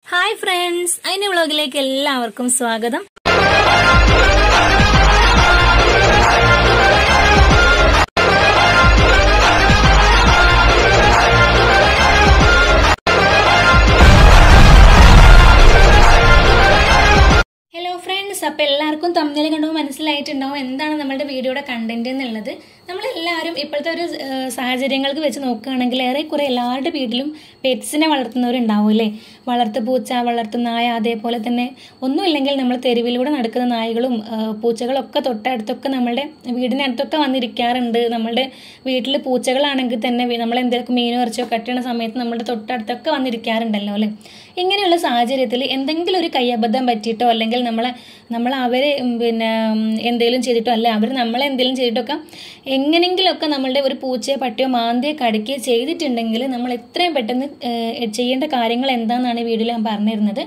Hi friends അതിന്റെ വ്ളോഗിലേക്ക് എല്ലാവർക്കും സ്വാഗതം ഹലോ ഫ്രണ്ട്സ് അപ്പോൾ എല്ലാവർക്കും തമ്മിൽ കണ്ടുമ്പോൾ മനസ്സിലായിട്ടുണ്ടാവും എന്താണ് നമ്മളുടെ വീഡിയോയുടെ കണ്ടന്റ് എന്നുള്ളത് നമ്മളെല്ലാവരും ഇപ്പോഴത്തെ ഒരു ഏഹ്, സാഹചര്യങ്ങൾക്ക് വെച്ച് നോക്കുകയാണെങ്കിൽ ഏറെക്കുറെ എല്ലാവരുടെ വീട്ടിലും പെറ്റ്സിനെ വളർത്തുന്നവരുണ്ടാവും അല്ലേ വളർത്തു പൂച്ച വളർത്തു നായ അതേപോലെ തന്നെ ഒന്നുമില്ലെങ്കിൽ നമ്മൾ തെരുവിലൂടെ നടക്കുന്ന നായകളും ഏഹ്, പൂച്ചകളൊക്കെ തൊട്ടടുത്തൊക്കെ നമ്മളുടെ വീടിനടുത്തൊക്കെ വന്നിരിക്കാറുണ്ട് നമ്മളുടെ വീട്ടിൽ പൂച്ചകളാണെങ്കിൽ തന്നെ വി- നമ്മൾ എന്തെങ്കിലും മീനോ ഇറച്ചിയോ കട്ടണ സമയത്ത് നമ്മുടെ തൊട്ടടുത്തൊക്കെ വന്നിരിക്കാറുണ്ടല്ലോ അല്ലേ ഇങ്ങനെയുള്ള സാഹചര്യത്തിൽ എന്തെങ്കിലും ഒരു കയ്യബദ്ധം പറ്റിയിട്ടോ അല്ലെങ്കിൽ നമ്മളെ നമ്മൾ അവരെ ഉം, പിന്നെ ഉം, എന്തെങ്കിലും ചെയ്തിട്ടോ അല്ലെ അവർ നമ്മളെ എന്തെങ്കിലും ചെയ്തിട്ടൊക്കെ എങ്ങനെങ്കിലുമൊക്കെ നമ്മളുടെ ഒരു പൂച്ചയോ പട്ടിയോ മാന്തിയോ കടിക്കുകയോ ചെയ്തിട്ടുണ്ടെങ്കിൽ നമ്മൾ എത്രയും പെട്ടെന്ന് ഏഹ്, ചെയ്യേണ്ട കാര്യങ്ങൾ എന്താണെന്നാണ് ഈ വീഡിയോയിൽ ഞാൻ പറഞ്ഞിരുന്നത്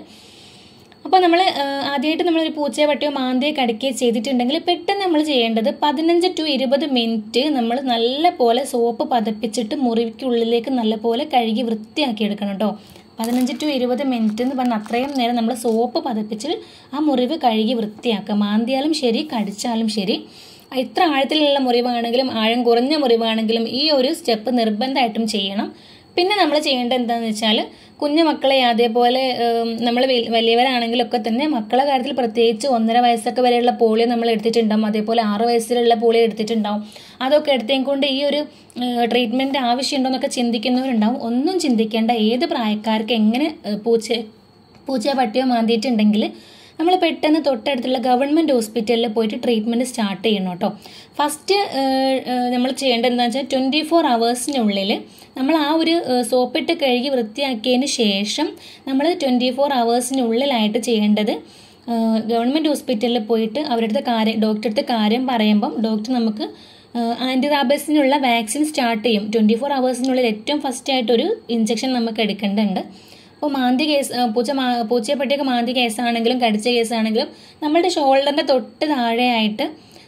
അപ്പോൾ നമ്മൾ ആദ്യമായിട്ട് നമ്മളൊരു പൂച്ചയോ പട്ടിയോ മാന്തിയോ കടിക്കുകയോ ചെയ്തിട്ടുണ്ടെങ്കിൽ പെട്ടെന്ന് നമ്മൾ ചെയ്യേണ്ടത് പതിനഞ്ച് ടു ഇരുപത് മിനിറ്റ് നമ്മൾ നല്ല പോലെ സോപ്പ് പതപ്പിച്ചിട്ട് മുറിക്കുള്ളിലേക്ക് നല്ല പോലെ കഴുകി വൃത്തിയാക്കി എടുക്കണം കേട്ടോ പതിനഞ്ച് ടു ഇരുപത് മിനിറ്റ് എന്ന് പറഞ്ഞാൽ അത്രയും നേരം നമ്മൾ സോപ്പ് പതപ്പിച്ച് ആ മുറിവ് കഴുകി വൃത്തിയാക്കുക മാന്തിയാലും ശരി കടിച്ചാലും ശരി എത്ര ആഴത്തിലുള്ള മുറിവാണെങ്കിലും ആഴം കുറഞ്ഞ മുറിവാണെങ്കിലും ഈ ഒരു സ്റ്റെപ്പ് നിർബന്ധമായിട്ടും ചെയ്യണം പിന്നെ നമ്മൾ ചെയ്യേണ്ടത് എന്താണെന്ന് വെച്ചാൽ കുഞ്ഞു മക്കളെ അതേപോലെ നമ്മൾ വലിയവരാണെങ്കിലൊക്കെ തന്നെ മക്കളെ കാര്യത്തിൽ പ്രത്യേകിച്ച് ഒന്നര വയസ്സൊക്കെ വരെയുള്ള പോളിയോ നമ്മൾ എടുത്തിട്ടുണ്ടാവും അതേപോലെ ആറ് വയസ്സിലുള്ള പോളിയോ എടുത്തിട്ടുണ്ടാവും അതൊക്കെ എടുത്തേം കൊണ്ട് ഈ ഒരു ട്രീറ്റ്മെൻറ്റ് ആവശ്യമുണ്ടോയെന്നൊക്കെ ചിന്തിക്കുന്നവരുണ്ടാവും ഒന്നും ചിന്തിക്കേണ്ട ഏത് പ്രായക്കാർക്ക് എങ്ങനെ ഏഹ്, പൂച്ച പൂച്ചയോ പട്ടിയോ മാന്തിയിട്ടുണ്ടെങ്കിൽ നമ്മൾ പെട്ടെന്ന് തൊട്ടടുത്തുള്ള ഗവൺമെൻറ് ഹോസ്പിറ്റലിൽ പോയിട്ട് ട്രീറ്റ്മെൻറ്റ് സ്റ്റാർട്ട് ചെയ്യണം കേട്ടോ ഫസ്റ്റ് നമ്മൾ ചെയ്യേണ്ടത് എന്താ വെച്ചാൽ ട്വൻറ്റി ഫോർ അവേഴ്സിനുള്ളിൽ നമ്മൾ ആ ഒരു ഏഹ്, സോപ്പിട്ട് കഴുകി വൃത്തിയാക്കിയതിന് ശേഷം നമ്മൾ ട്വൻറ്റി ഫോർ അവേഴ്സിനുള്ളിലായിട്ട് ചെയ്യേണ്ടത് ഗവൺമെൻറ് ഹോസ്പിറ്റലിൽ പോയിട്ട് അവരുടെ അടുത്ത് കാര്യം ഡോക്ടറെ അടുത്ത് കാര്യം പറയുമ്പം ഡോക്ടർ നമുക്ക് ആൻറ്റി റാബസിനുള്ള വാക്സിൻ സ്റ്റാർട്ട് ചെയ്യും ട്വൻറ്റി ഫോർ അവേഴ്സിനുള്ളിൽ ഏറ്റവും ഫസ്റ്റ് ആയിട്ടൊരു ഇഞ്ചക്ഷൻ നമുക്ക് എടുക്കേണ്ടതുണ്ട് അപ്പോൾ മാന്തി കേസ് ആ, പൂച്ച മാ പൂച്ചയെ പറ്റിയൊക്കെ മാന്തി കേസാണെങ്കിലും കടിച്ച കേസാണെങ്കിലും നമ്മുടെ ഷോൾഡറിൻ്റെ തൊട്ട് താഴെയായിട്ട്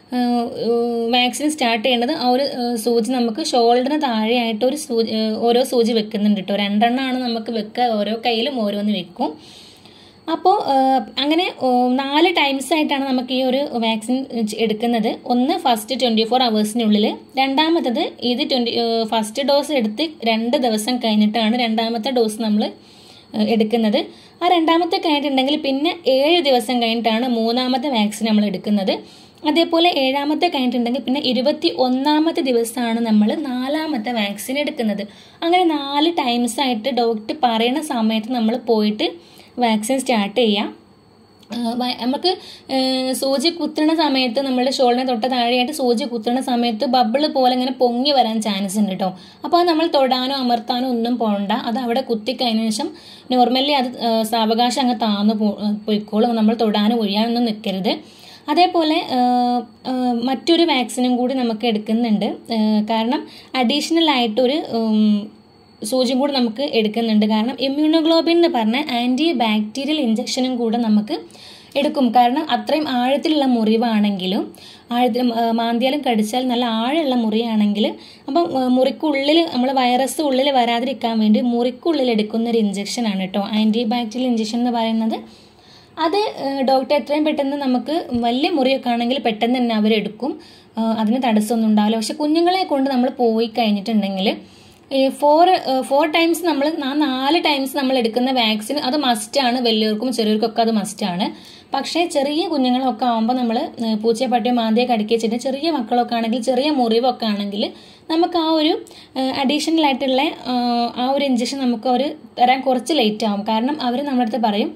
വാക്സിൻ സ്റ്റാർട്ട് ചെയ്യേണ്ടത് ആ ഒരു ആ, സൂചി നമുക്ക് ഷോൾഡറിന് താഴെയായിട്ട് ഒരു സൂചി ആ, ഓരോ സൂചി വെക്കുന്നുണ്ട് കേട്ടോ രണ്ടെണ്ണമാണ് നമുക്ക് വെക്കുക ഓരോ കയ്യിലും ഓരോന്ന് വെക്കും അപ്പോൾ അങ്ങനെ ഓ, നാല് ടൈംസ് ആയിട്ടാണ് നമുക്ക് ഈ ഒരു വാക്സിൻ എടുക്കുന്നത് ഒന്ന് ഫസ്റ്റ് ട്വൻറ്റി ഫോർ അവേഴ്സിനുള്ളിൽ രണ്ടാമത്തത് ഇത് ട്വൻറ്റി ഫസ്റ്റ് ഡോസ് എടുത്ത് രണ്ട് ദിവസം കഴിഞ്ഞിട്ടാണ് രണ്ടാമത്തെ ഡോസ് നമ്മൾ എടുക്കുന്നത് ആ രണ്ടാമത്തെ കഴിഞ്ഞിട്ടുണ്ടെങ്കിൽ പിന്നെ ഏഴ് ദിവസം കഴിഞ്ഞിട്ടാണ് മൂന്നാമത്തെ വാക്സിൻ നമ്മൾ എടുക്കുന്നത് അതേപോലെ ഏഴാമത്തെ കഴിഞ്ഞിട്ടുണ്ടെങ്കിൽ പിന്നെ ഇരുപത്തി ഒന്നാമത്തെ ദിവസമാണ് നമ്മൾ നാലാമത്തെ വാക്സിൻ എടുക്കുന്നത് അങ്ങനെ നാല് ടൈംസ് ആയിട്ട് ഡോക്ടർ പറയുന്ന സമയത്ത് നമ്മൾ പോയിട്ട് വാക്സിൻ സ്റ്റാർട്ട് ചെയ്യാം ആ, വ- നമുക്ക് ഏ, സൂചി കുത്തുന്ന സമയത്ത് നമ്മുടെ ഷോളിനെ തൊട്ട് താഴെയായിട്ട് സൂചി കുത്തുന്ന സമയത്ത് ബബിള് പോലെ ഇങ്ങനെ പൊങ്ങി വരാൻ ചാൻസ് ഉണ്ട് കേട്ടോ അപ്പോൾ അത് നമ്മൾ തൊടാനോ അമർത്താനോ ഒന്നും പോകണ്ട അത് അവിടെ കുത്തിക്കഴിഞ്ഞ ശേഷം നോർമലി അത് ആ, സാവകാശം അങ്ങ് താന്നു പോ പോയിക്കോളും നമ്മൾ തൊടാനോ ഒഴിയാനൊന്നും നിൽക്കരുത് അതേപോലെ ആ, ആ, മറ്റൊരു വാക്സിനും കൂടി നമുക്ക് എടുക്കുന്നുണ്ട് ആ, കാരണം അഡീഷണൽ ആയിട്ടൊരു ഉം, സൂചിയും കൂടെ നമുക്ക് എടുക്കുന്നുണ്ട് കാരണം ഇമ്മ്യൂണോഗ്ലോബിൻ എന്ന് പറഞ്ഞ ആൻറ്റി ബാക്ടീരിയൽ ഇഞ്ചക്ഷനും കൂടെ നമുക്ക് എടുക്കും കാരണം അത്രയും ആഴത്തിലുള്ള മുറിവാണെങ്കിലും ആഴത്തിൽ ആ, മാന്തിയാലും കടിച്ചാൽ നല്ല ആഴമുള്ള മുറിയാണെങ്കിൽ അപ്പം ആ, മുറിക്കുള്ളിൽ നമ്മൾ വൈറസ് ഉള്ളിൽ വരാതിരിക്കാൻ വേണ്ടി മുറിക്കുള്ളിൽ എടുക്കുന്ന ഒരു ഇഞ്ചക്ഷനാണ് കേട്ടോ ആൻറ്റി ബാക്ടീരിയൽ ഇഞ്ചക്ഷൻ എന്ന് പറയുന്നത് അത് ഡോക്ടർ എത്രയും പെട്ടെന്ന് നമുക്ക് വലിയ മുറിയൊക്കെ ആണെങ്കിൽ പെട്ടെന്ന് തന്നെ അവരെടുക്കും ആ, അതിന് തടസ്സമൊന്നും ഉണ്ടാവില്ല പക്ഷെ കുഞ്ഞുങ്ങളെ കൊണ്ട് നമ്മൾ പോയി കഴിഞ്ഞിട്ടുണ്ടെങ്കിൽ ഈ ഫോർ ഫോർ ടൈംസ് നമ്മൾ ആ നാല് ടൈംസ് നമ്മൾ എടുക്കുന്ന വാക്സിൻ അത് മസ്റ്റാണ് വലിയവർക്കും ചെറിയവർക്കൊക്കെ അത് മസ്റ്റാണ് പക്ഷേ ചെറിയ കുഞ്ഞുങ്ങളൊക്കെ ആകുമ്പോൾ നമ്മൾ പൂച്ചയെ പട്ടിയോ മാന്തിയെ കടിക്കുക ചെയ്ത് ചെറിയ മക്കളൊക്കെ ആണെങ്കിൽ ചെറിയ മുറിവൊക്കെ ആണെങ്കിൽ നമുക്ക് ആ ഒരു അഡീഷണൽ ആയിട്ടുള്ള ആ, ആ ഒരു ഇഞ്ചക്ഷൻ നമുക്ക് അവർ തരാൻ കുറച്ച് ലേറ്റ് ആവും കാരണം അവർ നമ്മുടെ അടുത്ത് പറയും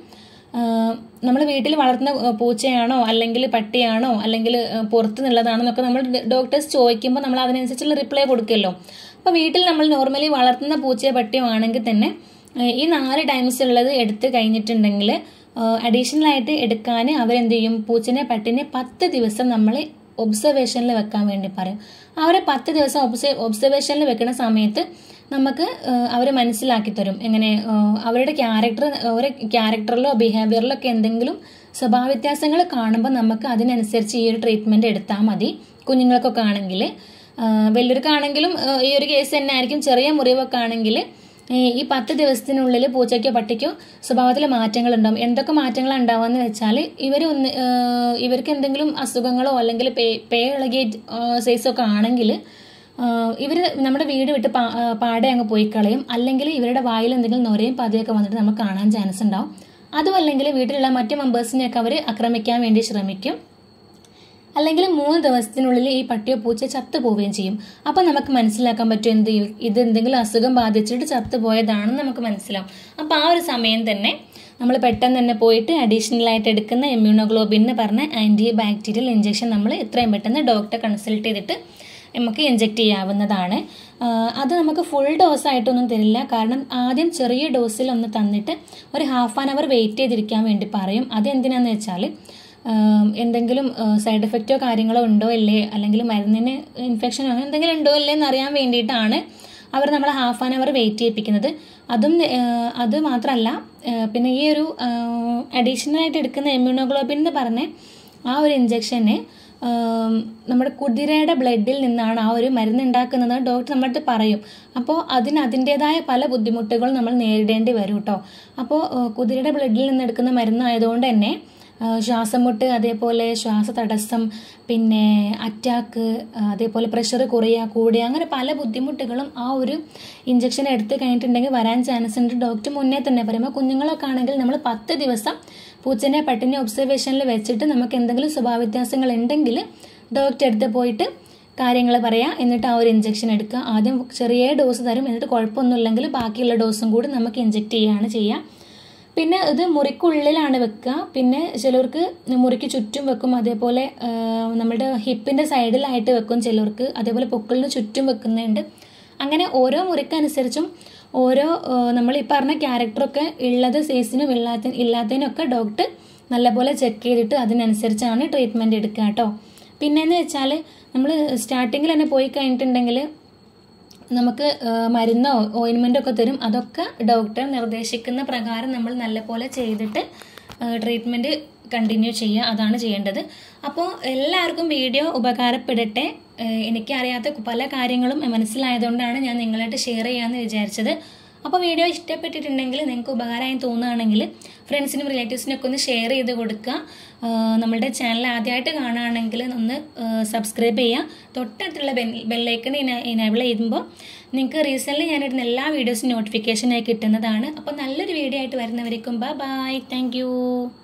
നമ്മൾ വീട്ടിൽ വളർത്തുന്ന ആ, പൂച്ചയാണോ അല്ലെങ്കിൽ പട്ടിയാണോ അല്ലെങ്കിൽ ആ, പുറത്ത് നിന്നുള്ളതാണോ എന്നൊക്കെ നമ്മൾ ഡോക്ടേഴ്സ് ചോദിക്കുമ്പോൾ നമ്മൾ അതിനനുസരിച്ചുള്ള റിപ്ലൈ കൊടുക്കുമല്ലോ അപ്പോൾ വീട്ടിൽ നമ്മൾ നോർമലി വളർത്തുന്ന പൂച്ചയോ പട്ടിയോ ആണെങ്കിൽ തന്നെ ആ, ഈ നാല് ടൈംസ് ഉള്ളത് എടുത്ത് കഴിഞ്ഞിട്ടുണ്ടെങ്കിൽ അഡീഷണൽ ആയിട്ട് എടുക്കാൻ അവരെന്ത് ചെയ്യും പൂച്ചനെ പട്ടിനെ പത്ത് ദിവസം നമ്മൾ ഒബ്സർവേഷനിൽ വെക്കാൻ വേണ്ടി പറയും അവരെ പത്ത് ദിവസം ഒബ്സ ഒബ്സർവേഷനിൽ വെക്കുന്ന സമയത്ത് നമുക്ക് അവർ മനസ്സിലാക്കി തരും എങ്ങനെ ആ, അവരുടെ ക്യാരക്ടർ അവരുടെ ക്യാരക്ടറിലോ ബിഹേവിയറിലോ ഒക്കെ എന്തെങ്കിലും സ്വഭാവ വ്യത്യാസങ്ങൾ കാണുമ്പോൾ നമുക്ക് അതിനനുസരിച്ച് ഈ ഒരു ട്രീറ്റ്മെൻറ്റ് എടുത്താൽ മതി കുഞ്ഞുങ്ങൾക്കൊക്കെ ആണെങ്കിൽ വലിയവർക്കാണെങ്കിലും ആ, ഈ ഒരു കേസ് തന്നെ ആയിരിക്കും ചെറിയ മുറിവൊക്കെ ആണെങ്കിൽ ഈ ഈ പത്ത് ദിവസത്തിനുള്ളിൽ പൂച്ചയ്ക്കോ പട്ടിക്കോ സ്വഭാവത്തിൽ മാറ്റങ്ങൾ ഉണ്ടാവും എന്തൊക്കെ മാറ്റങ്ങൾ ഉണ്ടാവുമെന്ന് വെച്ചാൽ ഇവർ ഒന്ന് ഏഹ് ഇവർക്ക് എന്തെങ്കിലും അസുഖങ്ങളോ അല്ലെങ്കിൽ പേ പേ ഇളകിയ സൈസോ ഒക്കെ ആണെങ്കിൽ ഇവർ നമ്മുടെ വീട് വിട്ട് പാ ആ, പാടെ അങ്ങ് പോയി കളയും അല്ലെങ്കിൽ ഇവരുടെ വായിൽ എന്തെങ്കിലും നൊരയും പതിയൊക്കെ വന്നിട്ട് നമുക്ക് കാണാൻ ചാൻസ് ഉണ്ടാവും അതും അല്ലെങ്കിൽ വീട്ടിലുള്ള മറ്റു മെമ്പേഴ്സിനെയൊക്കെ അവർ ആക്രമിക്കാൻ വേണ്ടി ശ്രമിക്കും അല്ലെങ്കിൽ മൂന്ന് ദിവസത്തിനുള്ളിൽ ഈ പട്ടിയോ പൂച്ച ചത്തുപോവുകയും ചെയ്യും അപ്പം നമുക്ക് മനസ്സിലാക്കാൻ പറ്റും എന്ത് ചെയ്യും? ഇത് എന്തെങ്കിലും അസുഖം ബാധിച്ചിട്ട് ചത്തുപോയതാണെന്ന് നമുക്ക് മനസ്സിലാവും അപ്പോൾ ആ ഒരു സമയം തന്നെ നമ്മൾ പെട്ടെന്ന് തന്നെ പോയിട്ട് അഡീഷണൽ ആയിട്ട് എടുക്കുന്ന ഇമ്മ്യൂണോഗ്ലോബിൻ എന്ന് പറഞ്ഞ ആൻറ്റി ബാക്ടീരിയൽ ഇഞ്ചെക്ഷൻ നമ്മൾ എത്രയും പെട്ടെന്ന് ഡോക്ടറെ കൺസൾട്ട് ചെയ്തിട്ട് നമുക്ക് ഇഞ്ചെക്ട് ചെയ്യാവുന്നതാണ് ആ, അത് നമുക്ക് ഫുൾ ഡോസ് ആയിട്ടൊന്നും തരില്ല കാരണം ആദ്യം ചെറിയ ഡോസിൽ ഒന്ന് തന്നിട്ട് ഒരു ഹാഫ് ആൻ അവർ വെയിറ്റ് ചെയ്തിരിക്കാൻ വേണ്ടി പറയും അത് എന്തിനാന്ന് വെച്ചാൽ ആം, എന്തെങ്കിലും സൈഡ് എഫക്റ്റോ കാര്യങ്ങളോ ഉണ്ടോ ഇല്ലേ അല്ലെങ്കിൽ മരുന്നിന് ഇൻഫെക്ഷനോ അങ്ങനെ എന്തെങ്കിലും ഉണ്ടോ ഇല്ലേ എന്ന് അറിയാൻ വേണ്ടിയിട്ടാണ് അവർ നമ്മളെ ഹാഫ് ആൻ അവർ വെയിറ്റ് ചെയ്യിപ്പിക്കുന്നത് അതും ആ, അത് മാത്രമല്ല ആ, പിന്നെ ഈ ഒരു അഡീഷണൽ ആയിട്ട് എടുക്കുന്ന എമ്മ്യൂണോഗ്ലോബിൻ എന്ന് പറഞ്ഞ ആ ഒരു ഇഞ്ചെക്ഷന് നമ്മുടെ കുതിരയുടെ ബ്ലഡിൽ നിന്നാണ് ആ ഒരു മരുന്ന് ഉണ്ടാക്കുന്നത് ഡോക്ടർ നമ്മുടെ അടുത്ത് പറയും അപ്പോൾ അതിന് അതിൻ്റെതായ പല ബുദ്ധിമുട്ടുകളും നമ്മൾ നേരിടേണ്ടി വരും കേട്ടോ അപ്പോൾ കുതിരയുടെ ബ്ലഡിൽ നിന്ന് എടുക്കുന്ന മരുന്നായതുകൊണ്ട് തന്നെ ആ, ശ്വാസം മുട്ട് അതേപോലെ ശ്വാസതടസ്സം പിന്നെ അറ്റാക്ക് അതേപോലെ പ്രഷർ കുറയുക കൂടുക അങ്ങനെ പല ബുദ്ധിമുട്ടുകളും ആ ഒരു ഇഞ്ചക്ഷൻ എടുത്ത് കഴിഞ്ഞിട്ടുണ്ടെങ്കിൽ വരാൻ ചാൻസ് ഉണ്ട് ഡോക്ടർ മുന്നേ തന്നെ പറയുമ്പോൾ കുഞ്ഞുങ്ങളൊക്കെ ആണെങ്കിൽ നമ്മൾ പത്ത് ദിവസം പൂച്ചനെ പട്ടിനെ ഒബ്സർവേഷനിൽ വെച്ചിട്ട് നമുക്ക് എന്തെങ്കിലും സ്വഭാവ വ്യത്യാസങ്ങൾ ഉണ്ടെങ്കിൽ ഡോക്ടറെ അടുത്ത് പോയിട്ട് കാര്യങ്ങൾ പറയാം എന്നിട്ട് ആ ഒരു ഇഞ്ചക്ഷൻ എടുക്കുക ആദ്യം ചെറിയ ഡോസ് തരും എന്നിട്ട് കുഴപ്പമൊന്നുമില്ലെങ്കിൽ ബാക്കിയുള്ള ഡോസും കൂടി നമുക്ക് ഇഞ്ചെക്ട് ചെയ്യുകയാണ് ചെയ്യുക പിന്നെ ഇത് മുറിക്കുള്ളിലാണ് വെക്കുക പിന്നെ ചിലർക്ക് മുറിക്ക് ചുറ്റും വെക്കും അതേപോലെ ആ, നമ്മുടെ ഹിപ്പിൻ്റെ സൈഡിലായിട്ട് വെക്കും ചിലർക്ക് അതേപോലെ പൊക്കിളിന് ചുറ്റും വെക്കുന്നുണ്ട് അങ്ങനെ ഓരോ മുറിക്കനുസരിച്ചും ഓരോ ആ, നമ്മൾ ഈ പറഞ്ഞ ക്യാരക്ടറൊക്കെ ഉള്ളത് സൈസിനും ഇല്ലാത്ത ഇല്ലാത്തതിനൊക്കെ ഡോക്ടർ നല്ലപോലെ ചെക്ക് ചെയ്തിട്ട് അതിനനുസരിച്ചാണ് ട്രീറ്റ്മെൻറ്റ് എടുക്കുക കേട്ടോ പിന്നെന്ന് വെച്ചാൽ നമ്മൾ സ്റ്റാർട്ടിങ്ങിൽ തന്നെ പോയി കഴിഞ്ഞിട്ടുണ്ടെങ്കിൽ നമുക്ക് ആ, മരുന്നോ ഓയിൻമെൻ്റോ ഒക്കെ തരും അതൊക്കെ ഡോക്ടർ നിർദ്ദേശിക്കുന്ന പ്രകാരം നമ്മൾ നല്ലപോലെ ചെയ്തിട്ട് ട്രീറ്റ്മെൻറ്റ് കണ്ടിന്യൂ ചെയ്യുക അതാണ് ചെയ്യേണ്ടത് അപ്പോൾ എല്ലാവർക്കും വീഡിയോ ഉപകാരപ്പെടട്ടെ ആ, എനിക്കറിയാത്ത പല കാര്യങ്ങളും മനസ്സിലായതുകൊണ്ടാണ് ഞാൻ നിങ്ങളായിട്ട് ഷെയർ ചെയ്യാമെന്ന് വിചാരിച്ചത് അപ്പോൾ വീഡിയോ ഇഷ്ടപ്പെട്ടിട്ടുണ്ടെങ്കിൽ നിങ്ങൾക്ക് ഉപകാരമായി തോന്നുകയാണെങ്കിൽ ഫ്രണ്ട്സിനും റിലേറ്റീവ്സിനും ഒക്കെ ഒന്ന് ഷെയർ ചെയ്ത് കൊടുക്കുക ആ, നമ്മളുടെ ചാനൽ ആദ്യമായിട്ട് കാണുകയാണെങ്കിൽ ഒന്ന് സബ്സ്ക്രൈബ് ചെയ്യുക തൊട്ടടുത്തുള്ള ബെൽ ബെല്ലൈക്കൺ ഇനേബിൾ ചെയ്യുമ്പോൾ നിങ്ങൾക്ക് റീസെൻ്റ്ലി ഞാനിടുന്ന എല്ലാ വീഡിയോസും നോട്ടിഫിക്കേഷനായി കിട്ടുന്നതാണ് അപ്പോൾ നല്ലൊരു വീഡിയോ ആയിട്ട് വരുന്നവരേക്കും ബൈ ബൈ താങ്ക്